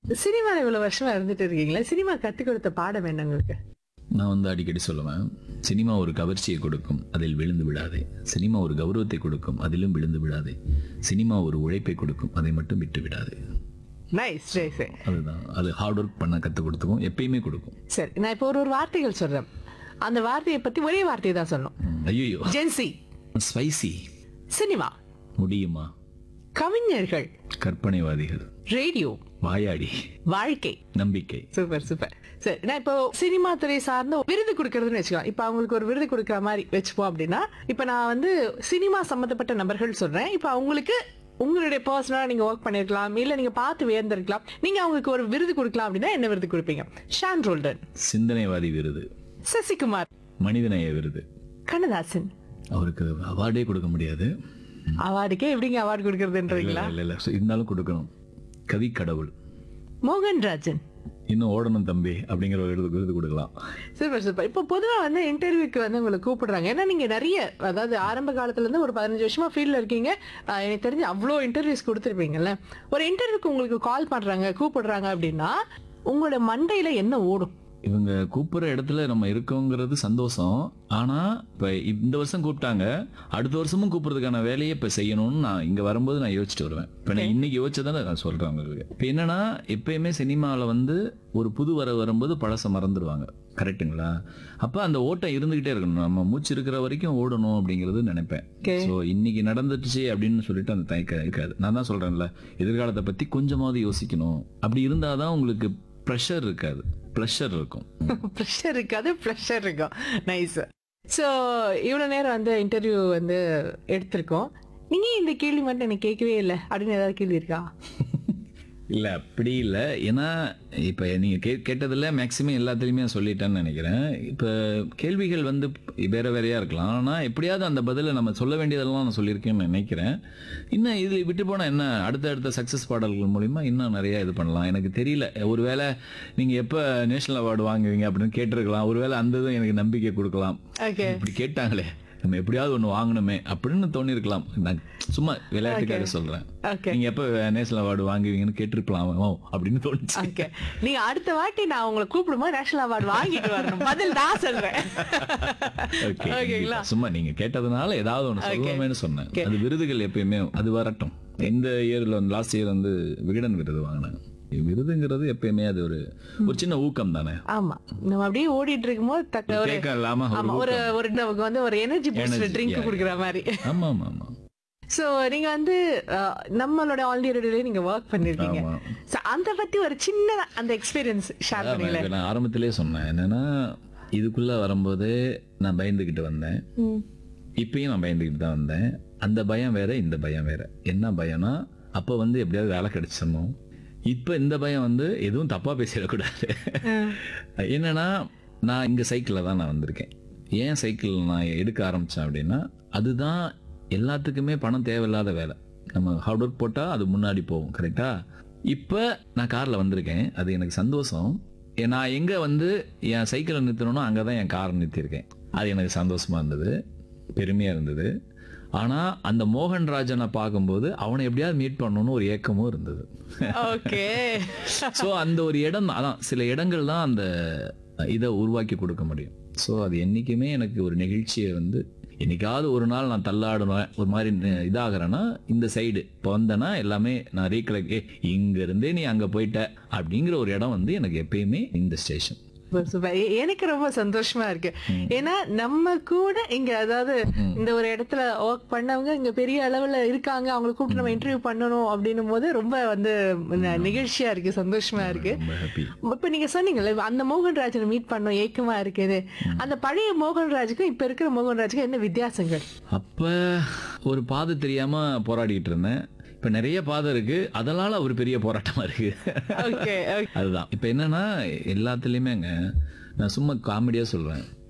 சினிமால இவ்வளவு வருஷமா இருந்துட்டு இருக்கீங்களா சினிமா கத்துக் கொடுத்த பாடம் என்ன உங்களுக்கு நான் வந்து அடிக்கடி சொல்லுவேன் சினிமா ஒரு கவர்ச்சியை கொடுக்கும் அதில் விழுந்து விடாதே சினிமா ஒரு கௌரவத்தை கொடுக்கும் அதிலும் விழுந்து விடாதே சினிமா ஒரு உழைப்பை கொடுக்கும் அதை மட்டும் விட்டு விடாதே நைஸ் சரி சரி அதுதான் அது ஹார்ட் ஒர்க் பண்ண கற்றுக் கொடுத்துக்கும் எப்பயுமே கொடுக்கும் சரி நான் இப்போ ஒரு ஒரு வார்த்தைகள் சொல்றேன் அந்த வார்த்தையை பத்தி ஒரே வார்த்தையை தான் சொல்லணும் ஐயோ ஜென்சி ஸ்பைசி சினிமா முடியுமா கவிஞர்கள் கற்பனைவாதிகள் ரேடியோ வாயாடி வாழ்க்கை நம்பிக்கை சூப்பர் சூப்பர் சரி நான் இப்போ சினிமா துறை சார்ந்த விருது கொடுக்கறதுன்னு வச்சுக்கலாம் இப்போ அவங்களுக்கு ஒரு விருது கொடுக்குற மாதிரி வச்சுப்போம் அப்படின்னா இப்போ நான் வந்து சினிமா சம்மந்தப்பட்ட நபர்கள் சொல்றேன் இப்போ அவங்களுக்கு உங்களுடைய பர்சனலா நீங்க ஒர்க் பண்ணிருக்கலாம் இல்ல நீங்க பார்த்து வியந்திருக்கலாம் நீங்க அவங்களுக்கு ஒரு விருது கொடுக்கலாம் அப்படின்னா என்ன விருது கொடுப்பீங்க ஷான் ரோல்டன் சிந்தனைவாதி விருது சசிகுமார் மனிதநேய விருது கண்ணதாசன் அவருக்கு அவார்டே கொடுக்க முடியாது அவார்டுக்கே எப்படிங்க அவார்டு இல்ல கொடுக்கறதுன்றீங்களா இல்ல இல்ல இருந்தாலும் கொடுக்கணும் கவி கடவுள் மோகன்ராஜன் இன்னும் ஓடணும் தம்பி அப்படிங்கிற ஒரு விருது விருது கொடுக்கலாம் சூப்பர் சூப்பர் இப்போ பொதுவா வந்து இன்டர்வியூக்கு வந்து உங்களை கூப்பிடுறாங்க ஏன்னா நீங்க நிறைய அதாவது ஆரம்ப காலத்துல இருந்து ஒரு பதினஞ்சு வருஷமா ஃபீல்ட்ல இருக்கீங்க ஆஹ் எனக்கு தெரிஞ்சு அவ்வளோ இன்டர்வியூஸ் கொடுத்துருப்பீங்கல்ல ஒரு இன்டர்வியூக்கு உங்களுக்கு கால் பண்றாங்க கூப்பிடுறாங்க அப்படின்னா உங்களோட மண்டையில என்ன ஓடும் இவங்க கூப்பிடுற இடத்துல நம்ம இருக்கோங்கிறது சந்தோஷம் ஆனா இப்ப இந்த வருஷம் கூப்பிட்டாங்க அடுத்த வருஷமும் கூப்பிடுறதுக்கான வேலையை இப்ப செய்யணும்னு நான் இங்க வரும்போது நான் யோசிச்சுட்டு வருவேன் இப்ப நான் இன்னைக்கு யோசிச்சதானே நான் சொல்றேன் உங்களுக்கு இப்ப என்னன்னா எப்பயுமே சினிமாவில் வந்து ஒரு புது வர வரும்போது பழச மறந்துடுவாங்க கரெக்ட்டுங்களா அப்ப அந்த ஓட்டம் இருந்துகிட்டே இருக்கணும் நம்ம மூச்சு இருக்கிற வரைக்கும் ஓடணும் அப்படிங்கிறது நினைப்பேன் Okay. ஸோ இன்னைக்கு நடந்துடுச்சு அப்படின்னு சொல்லிட்டு அந்த தயக்கம் இருக்காது நான் தான் சொல்றேன்ல எதிர்காலத்தை பத்தி கொஞ்சமாவது யோசிக்கணும் அப்படி இருந்தாதான் உங்களுக்கு ப்ரெஷர் இருக்காது ப்ளஷர் இருக்கும் ப்ரெஷர் இருக்காது ப்ரெஷர் இருக்கும் நைஸ் ஸோ இவ்வளோ நேரம் வந்து இன்டர்வியூ வந்து எடுத்திருக்கோம் நீங்க இந்த கேள்வி மட்டும் எனக்கு கேட்கவே இல்லை அப்படின்னு ஏதாவது கேள்வி இருக்கா இல்ல அப்படி இல்ல ஏன்னா இப்ப நீங்க கே கேட்டதுல மேக்சிமம் எல்லாத்துலயுமே நான் சொல்லிட்டேன்னு நினைக்கிறேன் இப்ப கேள்விகள் வந்து வேற வேறையா இருக்கலாம் ஆனா எப்படியாவது அந்த பதில நம்ம சொல்ல வேண்டியதெல்லாம் நான் சொல்லியிருக்கேன்னு நினைக்கிறேன் இன்னும் இதுல விட்டு போனா என்ன அடுத்த அடுத்த சக்சஸ் பாடல்கள் மூலியமா இன்னும் நிறைய இது பண்ணலாம் எனக்கு தெரியல ஒருவேளை நீங்க எப்ப நேஷனல் அவார்டு வாங்குவீங்க அப்படின்னு கேட்டிருக்கலாம் ஒருவேளை அந்த இதுவும் எனக்கு நம்பிக்கை கொடுக்கலாம் ஓகே இப்படி கேட்டாங்களே நம்ம எப்படியாவது ஒண்ணு வாங்கணுமே அப்படின்னு தோணிருக்கலாம் நான் சும்மா விளையாட்டுக்காக சொல்றேன் ஓகே நீங்க எப்ப நேஷனல் அவார்டு வாங்குவீங்கன்னு கேட்டிருக்கலாம் ஓ அப்படின்னு தோணுச்சு ஓகே நீங்க அடுத்த வாட்டி நான் உங்களை கூப்பிடும்போது நேஷனல் அவார்டு வாங்கிட்டு வரணும் பதில் நான் சொல்றேன் Okay, ஓகேங்களா கண்டிப்பா. சும்மா நீங்க கேட்டதுனால ஏதாவது ஒண்ணு சொல்லணுமேனு சொன்னேன் அது விருதுகள் எப்பயுமே அது வரட்டும் இந்த இயர்ல வந்து லாஸ்ட் இயர் வந்து விகடன் விருது வாங்கினேன் விருதுங்கிறது எப்பயுமே அது ஒரு ஒரு சின்ன ஊக்கம் தானே ஆமா நம்ம அப்படியே ஓடிட்டு இருக்கும்போது தக்க ஒரு தேக்கம் இல்லாம ஒரு ஆமா ஒரு ஊக்கம். ஒரு நமக்கு வந்து ஒரு energy booster Energy, drink yeah, குடுக்குற மாதிரி ஆமா ஆமா ஆமா சோ நீங்க வந்து அஹ், நம்மளோட ஆல் ரேடியோல நீங்க ஒர்க் பண்ணிருக்கீங்க ஆமா. So, அந்த பத்தி ஒரு சின்ன அந்த எக்ஸ்பீரியன்ஸ் ஷேர் அதான் பண்ணீங்களே இப்ப நான் ஆரம்பத்திலே சொன்னேன் என்னன்னா இதுக்குள்ள வரும்போது நான் பயந்துகிட்டு வந்தேன் ம். இப்பயும் நான் பயந்துக்கிட்டு தான் வந்தேன் அந்த பயம் வேற இந்த பயம் வேற என்ன பயம்னா அப்போ வந்து எப்படியாவது வேலை கிடைச்சிடணும் இப்போ இந்த பயம் வந்து எதுவும் தப்பா பேசிடக்கூடாது என்னன்னா நான் இங்க சைக்கிளில் தான் நான் வந்திருக்கேன் ஏன் சைக்கிள் நான் எடுக்க ஆரம்பிச்சேன் அப்படின்னா அதுதான் எல்லாத்துக்குமே பணம் தேவையில்லாத வேலை நம்ம ஹார்ட் ஒர்க் போட்டால் அது முன்னாடி போகும் கரெக்டா இப்போ நான் காரில் வந்திருக்கேன் அது எனக்கு சந்தோஷம் ஏ- நான் எங்கே வந்து என் சைக்கிளை நிறுத்தணும்னோ அங்கே தான் என் காரை நிறுத்தியிருக்கேன் அது எனக்கு சந்தோஷமா இருந்தது பெருமையாக இருந்தது ஆனால் அந்த மோகன்ராஜனை பார்க்கும்போது அவனை எப்படியாவது மீட் பண்ணணும்னு ஒரு ஏக்கமும் இருந்தது ஓகே ஸோ அந்த ஒரு இடம் தான், அதான் சில இடங்கள் தான் அந்த இதை உருவாக்கி கொடுக்க முடியும் ஸோ அது என்றைக்குமே எனக்கு ஒரு நிகழ்ச்சியை வந்து என்னைக்காவது ஒரு நாள் நான் தள்ளாடுவேன் ஒரு மாதிரி ந- இதாகிறேன்னா இந்த சைடு இப்போ வந்தேன்னா எல்லாமே நான் ரீகலெக்ட் இங்க இருந்தே நீ அங்கே போயிட்ட அப்படிங்கிற ஒரு இடம் வந்து எனக்கு எப்பயுமே இந்த ஸ்டேஷன் சூப்பர் சூப்பர் எ- எனக்கு ரொம்ப சந்தோஷமா இருக்கு ஏன்னா நம்ம கூட இங்க அதாவது இந்த ஒரு இடத்துல ஒர்க் பண்ணவங்க இங்க பெரிய அளவுல இருக்காங்க அவங்களை கூப்பிட்டு நம்ம இன்டர்வியூ பண்ணணும் அப்படின்னும் போது ரொம்ப வந்து ந- நிகழ்ச்சியா இருக்கு சந்தோஷமா இருக்கு ரொம்ப ஹாப்பி இப்ப நீங்க சொன்னீங்கல்ல அந்த மோகன்ராஜனை மீட் பண்ணோம் ஏக்கமா இருக்குது அந்த பழைய மோகன்ராஜுக்கும் இப்ப இருக்கிற மோகன்ராஜுக்கும் என்ன வித்தியாசங்கள் அப்போ ஒரு பாதை தெரியாம போராடிட்டு இருந்தேன் இப்போ நிறைய பாதை இருக்கு அதனால ஒரு பெரிய போராட்டமா இருக்கு ஓகே அதுதான் இப்போ என்னன்னா எல்லாத்துலேயுமேங்க நான் சும்மா காமெடியாக சொல்லுவேன்